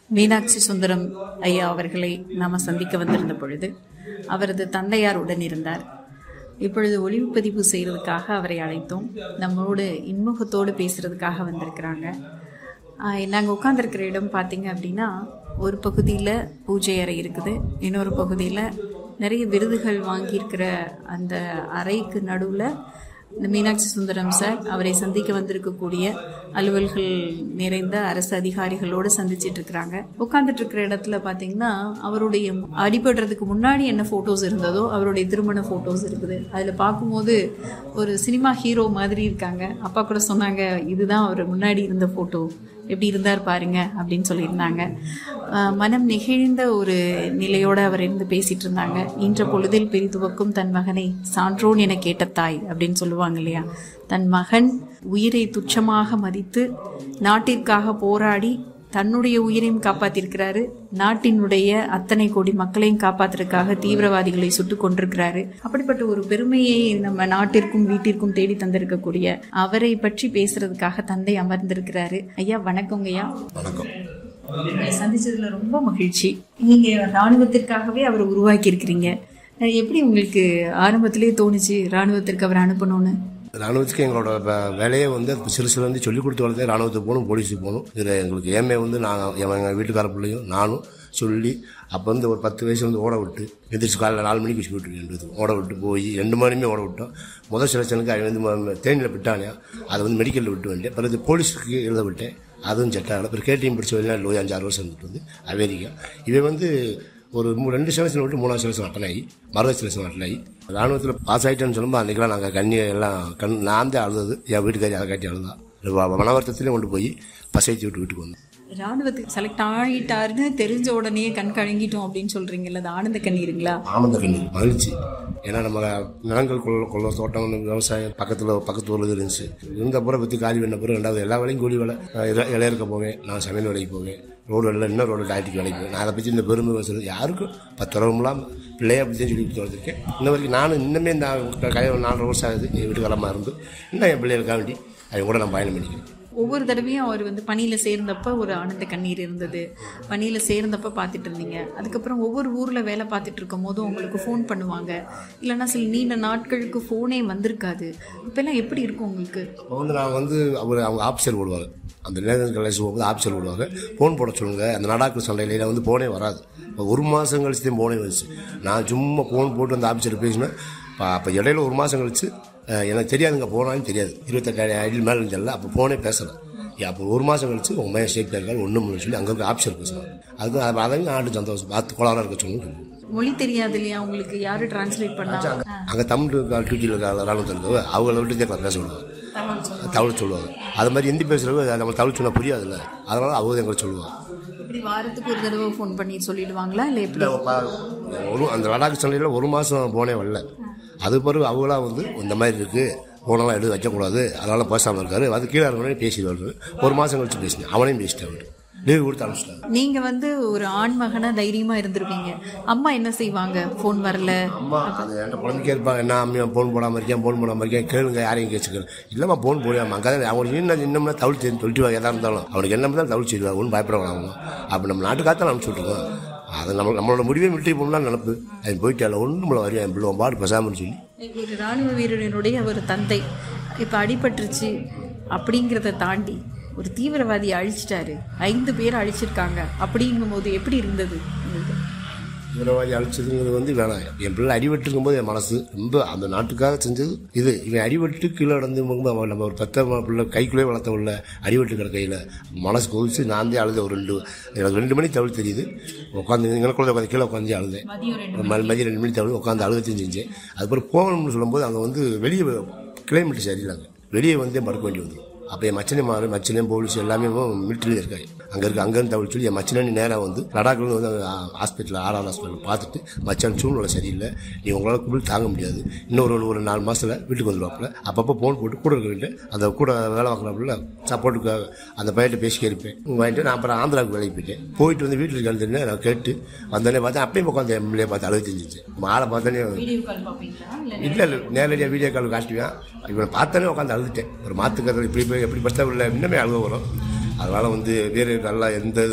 மீனாட்சி சுந்தரம் ஐயா அவர்களை நாம சந்திக்க வந்திருந்த பொழுது அவரது தந்தையார் உடன் இருந்தார் இப்பொழுது ஒளிப்பதிவு செய்யறதுக்காக அவரை அழைத்தோம் நம்மோடு இன்முகத்தோடு பேசுறதுக்காக வந்திருக்கிறாங்க நாங்கள் உட்காந்துருக்கிற இடம் பார்த்தீங்க அப்படின்னா ஒரு பகுதியில் பூஜை அறை இருக்குது இன்னொரு பகுதியில் நிறைய விருதுகள் வாங்கியிருக்கிற அந்த அறைக்கு நடுவில் இந்த மீனாட்சி சுந்தரம் சார் அவரை சந்திக்க வந்திருக்கக்கூடிய அலுவல்கள் நிறைந்த அரசு அதிகாரிகளோடு சந்திச்சிட்டு இருக்கிறாங்க உட்காந்துட்டு இருக்கிற இடத்துல பாத்தீங்கன்னா அவருடைய அடிபடுறதுக்கு முன்னாடி என்ன போட்டோஸ் இருந்ததோ அவருடைய திருமண போட்டோஸ் இருக்குது அதுல பார்க்கும்போது ஒரு சினிமா ஹீரோ மாதிரி இருக்காங்க அப்பா கூட சொன்னாங்க இதுதான் அவர் முன்னாடி இருந்த போட்டோ எப்படி இருந்தார் பாருங்க அப்படின்னு சொல்லியிருந்தாங்க ஆஹ் மனம் நெகிழ்ந்த ஒரு நிலையோட அவர் இருந்து பேசிட்டு இருந்தாங்க இன்ற பொழுதில் பெரிதுவக்கும் தன் மகனை சான்றோன் என கேட்ட தாய் அப்படின்னு சொல்லுவாங்க இல்லையா தன் மகன் உயிரை துச்சமாக மதித்து நாட்டிற்காக போராடி தன்னுடைய உயிரையும் காப்பாத்திருக்கிறாரு நாட்டினுடைய அத்தனை கோடி மக்களையும் காப்பாத்துறதுக்காக தீவிரவாதிகளை சுட்டுக் கொண்டிருக்கிறாரு அப்படிப்பட்ட ஒரு பெருமையை நம்ம நாட்டிற்கும் வீட்டிற்கும் தேடி தந்திருக்கக்கூடிய அவரை பற்றி பேசுறதுக்காக தந்தை அமர்ந்திருக்கிறாரு ஐயா வணக்கங்க ஐயா வணக்கம் உங்களை சந்திச்சதுல ரொம்ப மகிழ்ச்சி நீங்க ராணுவத்திற்காகவே அவரை உருவாக்கி இருக்கிறீங்க எப்படி உங்களுக்கு ஆரம்பத்திலே தோணுச்சு ராணுவத்திற்கு அவர் அனுப்பணும்னு ராணுவத்துக்கு எங்களோட வே- வேலையே வந்து அது சிறு சிறு வந்து சொல்லிக் கொடுத்து வளர்த்தே ராணுவத்துக்கு போகணும் போலீஸுக்கு போகணும் இதில் எங்களுக்கு ஏமே வந்து நான் எங்கள் வீட்டுக்கார பிள்ளையும் நானும் சொல்லி அப்போ வந்து ஒரு பத்து வயசு வந்து ஓட விட்டு எந்திரிச்சு காலையில் நாலு மணிக்கு வச்சு விட்டு ஓட விட்டு போய் ரெண்டு மணியுமே ஓட விட்டோம் முதல் செலக்ஷனுக்கு அவன் வந்து ம- தேனியில் விட்டானே அதை வந்து மெடிக்கலில் விட்டு வந்துட்டேன் பிறகு போலீஸுக்கு எழுத விட்டேன் அதுவும் செட் ஆகலை பிறகு கேடிஎம் படிச்ச வெளிநாட்டில் போய் அஞ்சாறு வருஷம் இருந்துட்டு வந்து அமெரிக்கா இவன் வந்து ஒரு மூ- ரெண்டு செலக்ஷன் விட்டு மூணாவது செலக்ஷன் அட்டன் ஆகி மறுபடி செலக்ஷன் அட்டன் ஆகி ராணுவத்தில் பாஸ் ஆகிட்டேன்னு சொல்லும்போது அன்றைக்கெல்லாம் நாங்கள் கண்ணி எல்லாம் கண் நான் தான் அழுதது என் வீட்டுக்காரி அதை காட்டி அழுதா வ- மனவர்த்தத்திலையும் கொண்டு போய் பசைத்தி விட்டு வீட்டுக்கு வந்தோம் ராணுவத்துக்கு செலக்ட் ஆகிட்டாருன்னு தெரிஞ்ச உடனே கண் கலங்கிட்டோம் அப்படின்னு சொல்றீங்கல்ல அது ஆனந்த கண்ணீருங்களா ஆனந்த கண்ணீர் மகிழ்ச்சி ஏன்னா நம்ம நிலங்கள் கொள்ள கொள்ள தோட்டம் விவசாயம் பக்கத்தில் பக்கத்து ஊரில் இருந்துச்சு இருந்த பிறகு பற்றி காலி பண்ண பிறகு ரெண்டாவது எல்லா வேலையும் கூலி வேலை அஹ் இல- இலையறுக்க போவேன் நான் சமையல் வேலைக்கு போவேன் ரோடு வேலை இன்னும் ரோடு டாக்டிக் வேலைக்கு போவேன் நான் அதை பற்றி இந்த பெருமை பேசுறது யாருக்கும் பத்து ரூபம்லாம் பிள்ளைய அப்படி தான் சொல்லி கொடுத்து வந்திருக்கேன் இன்ன வரைக்கும் நானும் இன்னுமே இந்த கை நாலு வருஷம் ஆகுது என் வீட்டுக்காரமாக இருந்து இன்னும் என் பிள்ளைகளுக்காக வேண்டி அவங்க கூட நான் பயணம் பண்ணிக்கிறேன் ஒவ்வொரு தடவையும் அவர் வந்து பணியில சேர்ந்தப்ப ஒரு ஆனந்த கண்ணீர் இருந்தது பணியில சேர்ந்தப்ப பார்த்துட்டு இருந்தீங்க அதுக்கப்புறம் ஒவ்வொரு ஊர்ல வேலை பார்த்துட்டு இருக்கும் போது உங்களுக்கு ஃபோன் பண்ணுவாங்க இல்லைன்னா சில நீண்ட நாட்களுக்கு ஃபோனே வந்திருக்காது இப்பெல்லாம் எப்படி இருக்கும் உங்களுக்கு அப்போ வந்து நான் வந்து அவர் அவங்க ஆஃபீஸர் போடுவாங்க அந்த நேரம் கலைச்சு போகும்போது ஆஃபீஸர் போடுவாங்க ஃபோன் போட சொல்லுங்க அந்த நடாக்கு சண்டையில வந்து போனே வராது இப்போ ஒரு மாதம் கழிச்சு தான் போனே வந்துச்சு நான் சும்மா ஃபோன் போட்டு அந்த ஆஃபீஸர் பேசினேன் அப்போ இடையில ஒரு மாதம் கழிச்சு அஹ், எனக்கு தெரியாதுங்க போனாலும் தெரியாது இருபத்தெட்டாயிரம் ஐடி மேலே இருந்தல அப்போ ஃபோனே பேசலை அப்போ ஒரு மாதம் கழிச்சு உங்கள் மையம் சேஃப்டியாக இருக்காரு ஒன்றும் சொல்லி அங்கே இருக்க ஆஃபீஸர் பேசுனாங்க அதுக்கு அது- அதையும் ஆண்டு சந்தோஷம் பார்த்து கோளாறாக இருக்க சொல்லணும் மொழி தெரியாது இல்லையா உங்களுக்கு யாரு டிரான்ஸ்லேட் பண்ணா அங்கே தமிழ் டியூட்டியில் இருக்க ராணுவத்தில் இருக்க அவங்கள விட்டு கேட்கலாம் பேச விடுவாங்க தமிழ் சொல்லுவாங்க அது மாதிரி ஹிந்தி பேசுகிறவங்க நம்ம தமிழ் சொன்னால் புரியாதுல்ல அதனால அவங்க எங்களை சொல்லுவாங்க இப்படி வாரத்துக்கு ஒரு தடவை ஃபோன் பண்ணி சொல்லிடுவாங்களா இல்லை எப்படி இல்லை ஒரு அந்த லடாக் சண்டையில் ஒரு மாதம் போனே வரல அது பிறகு அவங்களா வந்து இந்த மாதிரி இருக்குது போனெல்லாம் எடுத்து வைக்கக்கூடாது அதனால பேசாமல் இருக்காரு அது கீழே இருக்கணும் பேசிடுவாரு ஒரு மாதம் கழிச்சு பேசினேன் அவனையும் பேசிட்டேன் அவர் லீவு கொடுத்து அனுப்பிச்சிட்டாங்க நீங்க வந்து ஒரு ஆண் மகனா தைரியமா இருந்திருப்பீங்க அம்மா என்ன செய்வாங்க ஃபோன் வரல அம்மா அது என்கிட்ட குழந்தைக்கே இருப்பாங்க என்ன அம்மையா ஃபோன் போடாமல் இருக்கேன் ஃபோன் போடாமல் இருக்கேன் கேளுங்க யாரையும் கேச்சுக்கிறேன் இல்லைம்மா ஃபோன் போடாம அங்கே தான் அவனுக்கு இன்னும் இன்னும் தவிழ் தெரியும் சொல்லிட்டு எதாக இருந்தாலும் அவனுக்கு என்ன தான் தவிழ் செய்வாங்க ஒன்றும் பயப்பட அவங்க அப்போ நம்ம நாட்டுக்காக அனுப்பிச்சு விட்ருக்கோம் அது நம்ம நம்மளோட முடிவே மிலிட்டரி போகணும்னு நினப்பு அது போயிட்டால ஒன்றும் நம்மளை வரையும் என் பிள்ளை உன் பாடு பேசாமன்னு சொல்லி ஒரு ராணுவ வீரனுடைய ஒரு தந்தை இப்போ அடிபட்டுருச்சு அப்படிங்கிறத தாண்டி ஒரு தீவிரவாதியை அழிச்சிட்டாரு ஐந்து பேர் அழிச்சிருக்காங்க அப்படிங்கும் போது எப்படி இருந்தது உங்களுக்கு தீவிரவாதி அழிச்சதுங்கிறது வந்து வேணாம் என் பிள்ளை அடிபட்டு இருக்கும்போது என் மனசு ரொம்ப அந்த நாட்டுக்காக செஞ்சது இது இவன் அடிபட்டு கீழே நடந்து போகும்போது அவன் நம்ம ஒரு பெத்த ம- பிள்ளை கைக்குள்ளே வளர்த்த உள்ள அடிபட்டு கிடக்கையில் மனசு கொதிச்சு நான் தான் அழுத ஒரு ரெண்டு எனக்கு ரெண்டு மணி தவிர தெரியுது உட்காந்து எங்களுக்குள்ள உட்காந்து கீழே உட்காந்து அழுதேன் ம- மதியம் ரெண்டு மணி தவிர உட்காந்து அழுதத்தையும் செஞ்சேன் அதுக்கப்புறம் போகணும்னு சொல்லும்போது அங்கே வந்து வெளியே கிளைமேட் சரியில்லைங்க வெளியே வந்து படுக்க வேண்டி வந்துடும் அப்போ என் மச்சனை மாறு மச்சனையும் போலீஸ் எல்லாமே மிலிட்டரியில் இருக்காங்க அங்கே இருக்க அங்கேருந்து தவிர சொல்லி என் மச்சனி நேராக வந்து லடாக்கில் வந்து ஹாஸ்பிட்டல் ஆர்ஆர் ஹாஸ்பிட்டல் பார்த்துட்டு மச்சான் சூழ்நிலை சரியில்லை நீ உங்களால் குளிர் தாங்க முடியாது இன்னொரு ஒரு ஒரு நாலு மாதத்தில் வீட்டுக்கு வந்துடுவாப்புல அப்பப்போ ஃபோன் போட்டு கூட இருக்க வேண்டிய அந்த கூட வேலை பார்க்குறாப்புல சப்போர்ட்டுக்காக அந்த பையன்ட்ட பேசி கேட்பேன் வாங்கிட்டு நான் அப்புறம் ஆந்திராவுக்கு வேலைக்கு போயிட்டேன் போயிட்டு வந்து வீட்டில் இருக்கான்னு நான் கேட்டு வந்தோடனே பார்த்தேன் அப்பயும் உட்காந்து எம்எல்ஏ பார்த்து அழுது தெரிஞ்சிச்சு மாலை பார்த்தோன்னே வீடியோ கால் பார்ப்பீங்களா இல்லை இல்லை இல்லை நேரடியாக வீடியோ கால் காட்டுவேன் இவனை பார்த்தோன்னே உட்காந்து அழுதுட்டேன் ஒரு மாற்றுக்கிறது இப்படி போய் எப்படி பார்த்தா இல்லை இன்னுமே அழுக வரும் அதனால் வந்து வேறு நல்லா எந்த